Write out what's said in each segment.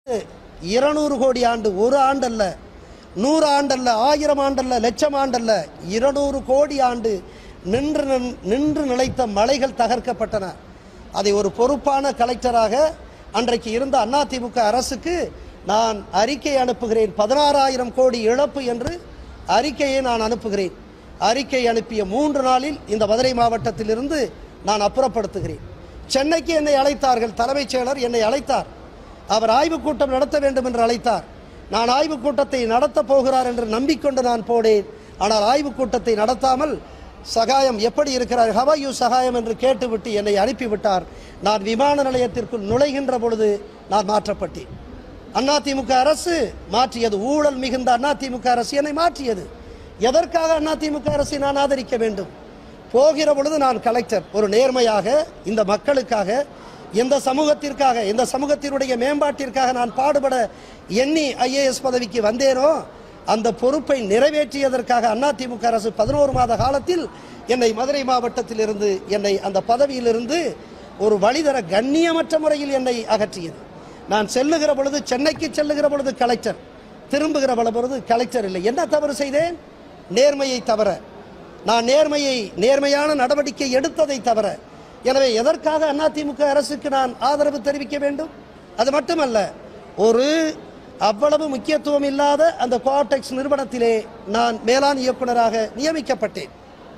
இருநூறு கோடி ஆண்டு ஒரு ஆண்டல்ல நூறு ஆண்டல்ல ஆயிரம் ஆண்டல்ல லட்சம் ஆண்டல்ல இருநூறு கோடி ஆண்டு நின்று நின்- நின்று நிலைத்த மலைகள் தகர்க்கப்பட்டன அதை ஒரு பொறுப்பான கலெக்டராக அன்றைக்கு இருந்த அதிமுக அரசுக்கு நான் அறிக்கை அனுப்புகிறேன் பதினாறாயிரம் கோடி இழப்பு என்று அறிக்கையை நான் அனுப்புகிறேன் அறிக்கை அனுப்பிய மூன்று நாளில் இந்த மதுரை மாவட்டத்திலிருந்து நான் அப்புறப்படுத்துகிறேன் சென்னைக்கு என்னை அழைத்தார்கள் தலைமைச் செயலர் என்னை அழைத்தார் அவர் ஆய்வுக் கூட்டம் நடத்த வேண்டும் என்று அழைத்தார் நான் ஆய்வுக் கூட்டத்தை நடத்தப் போகிறார் என்று நம்பிக்கொண்டு நான் போனேன் ஆனால் ஆய்வுக் கூட்டத்தை நடத்தாமல் சகாயம் எப்படி இருக்கிறார் ஹவாயு சகாயம் என்று கேட்டுவிட்டு என்னை அனுப்பிவிட்டார் நான் விமான நிலையத்திற்குள் நுழைகின்ற பொழுது நான் மாற்றப்பட்டேன் அதிமுக அரசு மாற்றியது ஊழல் மிகுந்த அதிமுக அரசு என்னை மாற்றியது எதற்காக அதிமுக அரசை நான் ஆதரிக்க வேண்டும் போகிற பொழுது நான் கலெக்டர் ஒரு நேர்மையாக இந்த மக்களுக்காக எந்த சமூகத்திற்காக எந்த சமூகத்தினுடைய மேம்பாட்டிற்காக நான் பாடுபட எண்ணி ஐஏஎஸ் பதவிக்கு வந்தேனோ அந்த பொறுப்பை நிறைவேற்றியதற்காக அதிமுக அரசு பதினோரு மாத காலத்தில் என்னை மதுரை மாவட்டத்திலிருந்து என்னை அந்த பதவியிலிருந்து ஒரு வழிதர கண்ணியமற்ற முறையில் என்னை அகற்றியது நான் செல்லுகிற பொழுது சென்னைக்கு செல்லுகிற பொழுது கலெக்டர் திரும்புகிற பொழுது கலெக்டர் இல்லை என்ன தவறு செய்தேன் நேர்மையை தவிர நான் நேர்மையை நேர்மையான நடவடிக்கை எடுத்ததை தவிர எனவே எதற்காக அதிமுக அரசுக்கு நான் ஆதரவு தெரிவிக்க வேண்டும் அது மட்டுமல்ல ஒரு அவ்வளவு முக்கியத்துவம் இல்லாத அந்த கோஆப்டெக்ஸ் நிறுவனத்திலே நான் மேலாண் இயக்குனராக நியமிக்கப்பட்டேன்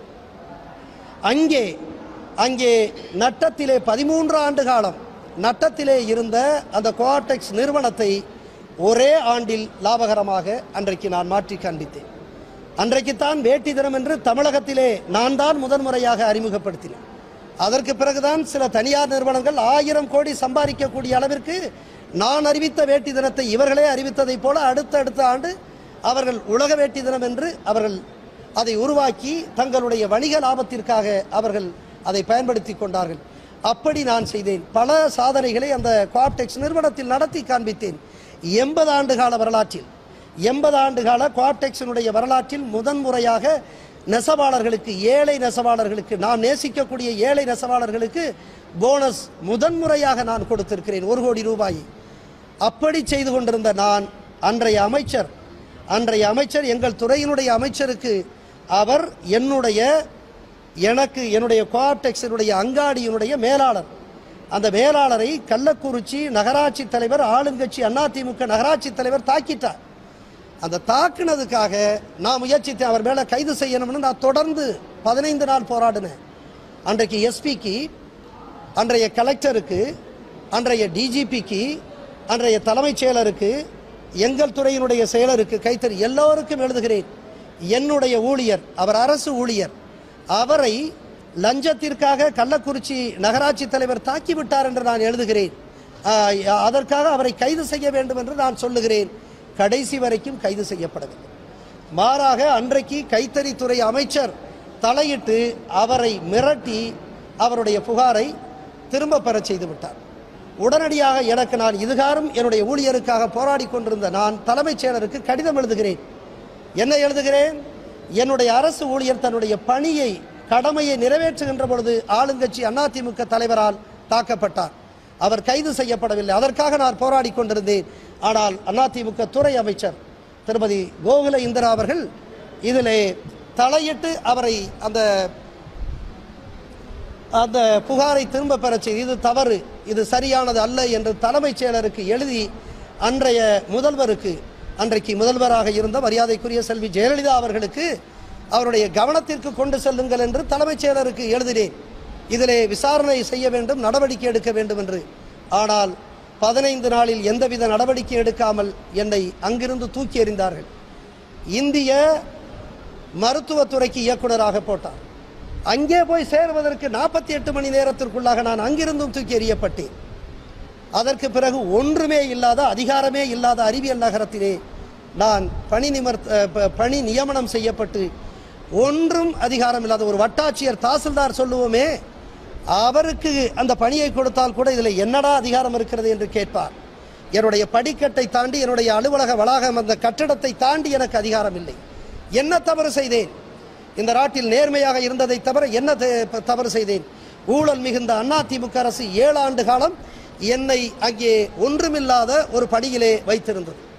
அங்கே அங்கே நட்டத்திலே பதிமூன்று ஆண்டு காலம் நட்டத்திலே இருந்த அந்த கோஆப்டெக்ஸ் நிறுவனத்தை ஒரே ஆண்டில் லாபகரமாக அன்றைக்கு நான் மாற்றி காண்பித்தேன் அன்றைக்குத்தான் வேட்டி தினம் என்று தமிழகத்திலே நான் தான் முதன்முறையாக அறிமுகப்படுத்தினேன் அதற்கு பிறகுதான் சில தனியார் நிறுவனங்கள் ஆயிரம் கோடி சம்பாதிக்கக்கூடிய அளவிற்கு நான் அறிவித்த வேட்டி தினத்தை இவர்களே அறிவித்ததைப் போல அடுத்த அடுத்த ஆண்டு அவர்கள் உலக வேட்டி தினம் என்று அவர்கள் அதை உருவாக்கி தங்களுடைய வணிக லாபத்திற்காக அவர்கள் அதை பயன்படுத்தி கொண்டார்கள் அப்படி நான் செய்தேன் பல சாதனைகளை அந்த குவாப்டெக்ஸ் நிறுவனத்தில் நடத்தி காண்பித்தேன் எண்பது ஆண்டு கால வரலாற்றில் எண்பது ஆண்டு கால குவாப்டெக்ஸினுடைய வரலாற்றில் முதன்முறையாக நெசவாளர்களுக்கு ஏழை நெசவாளர்களுக்கு நாம் நேசிக்கக்கூடிய ஏழை நெசவாளர்களுக்கு போனஸ் முதன்முறையாக நான் கொடுத்திருக்கிறேன் ஒரு கோடி ரூபாய் அப்படி செய்து கொண்டிருந்த நான் அன்றைய அமைச்சர் அன்றைய அமைச்சர் எங்கள் துறையினுடைய அமைச்சருக்கு அவர் என்னுடைய எனக்கு என்னுடைய கோஆப்டெக்ஸினுடைய அங்காடியினுடைய மேலாளர் அந்த மேலாளரை கள்ளக்குறிச்சி நகராட்சி தலைவர் ஆளுங்கட்சி அதிமுக நகராட்சி தலைவர் தாக்கிட்டார் அந்த தாக்குனதுக்காக நான் முயற்சித்தேன் அவர் மேலே கைது செய்யணும்னு நான் தொடர்ந்து பதினைந்து நாள் போராடினேன் அன்றைக்கு எஸ்பிக்கு அன்றைய கலெக்டருக்கு அன்றைய டிஜிபிக்கு அன்றைய தலைமைச் செயலருக்கு எங்கள் துறையினுடைய செயலருக்கு கைத்தறி எல்லோருக்கும் எழுதுகிறேன் என்னுடைய ஊழியர் அவர் அரசு ஊழியர் அவரை லஞ்சத்திற்காக கள்ளக்குறிச்சி நகராட்சி தலைவர் தாக்கிவிட்டார் என்று நான் எழுதுகிறேன் ஆஹ், அதற்காக அவரை கைது செய்ய வேண்டும் என்று நான் சொல்லுகிறேன் கடைசி வரைக்கும் கைது செய்யப்படவில்லை மாறாக அன்றைக்கு கைத்தறித்துறை அமைச்சர் தலையிட்டு அவரை மிரட்டி அவருடைய புகாரை திரும்ப பெறச் செய்து விட்டார் உடனடியாக எனக்கு நான் இதுகாரும் என்னுடைய ஊழியருக்காக போராடி கொண்டிருந்த நான் தலைமைச் செயலருக்கு கடிதம் எழுதுகிறேன் என்ன எழுதுகிறேன் என்னுடைய அரசு ஊழியர் தன்னுடைய பணியை கடமையை நிறைவேற்றுகின்ற பொழுது ஆளுங்கட்சி அதிமுக தலைவரால் தாக்கப்பட்டார் அவர் கைது செய்யப்படவில்லை அதற்காக நான் போராடி கொண்டிருந்தேன் ஆனால் அதிமுக துறை அமைச்சர் திருமதி கோகுல இந்திரா அவர்கள் இதிலே தலையிட்டு அவரை அந்த அந்த புகாரை திரும்ப பெறச் செய்து இது தவறு இது சரியானது அல்ல என்று தலைமைச் செயலருக்கு எழுதி அன்றைய முதல்வருக்கு அன்றைக்கு முதல்வராக இருந்த மரியாதைக்குரிய செல்வி ஜெயலலிதா அவர்களுக்கு அவருடைய கவனத்திற்கு கொண்டு செல்லுங்கள் என்று தலைமைச் செயலருக்கு எழுதினேன் இதிலே விசாரணை செய்ய வேண்டும் நடவடிக்கை எடுக்க வேண்டும் என்று ஆனால் பதினைந்து நாளில் எந்தவித நடவடிக்கை எடுக்காமல் என்னை அங்கிருந்து தூக்கி எறிந்தார்கள் இந்திய மருத்துவத்துறைக்கு இயக்குனராக போட்டார் அங்கே போய் சேருவதற்கு நாற்பத்தி எட்டு மணி நேரத்திற்குள்ளாக நான் அங்கிருந்தும் தூக்கி எறியப்பட்டேன் அதற்கு பிறகு ஒன்றுமே இல்லாத அதிகாரமே இல்லாத அறிவியல் நகரத்திலே நான் பணி நிமர் அஹ், ப- பணி நியமனம் செய்யப்பட்டு ஒன்றும் அதிகாரம் இல்லாத ஒரு வட்டாட்சியர் தாசில்தார் சொல்லுவோமே அவருக்கு அந்த பணியை கொடுத்தால் கூட இதில் என்னடா அதிகாரம் இருக்கிறது என்று கேட்பார் என்னுடைய படிக்கட்டை தாண்டி என்னுடைய அலுவலக வளாகம் அந்த கட்டடத்தை தாண்டி எனக்கு அதிகாரம் இல்லை என்ன தவறு செய்தேன் இந்த நாட்டில் நேர்மையாக இருந்ததை தவிர என்ன த- தவறு செய்தேன் ஊழல் மிகுந்த அதிமுக அரசு ஏழு ஆண்டு காலம் என்னை அங்கே ஒன்றுமில்லாத ஒரு படியிலே வைத்திருந்தது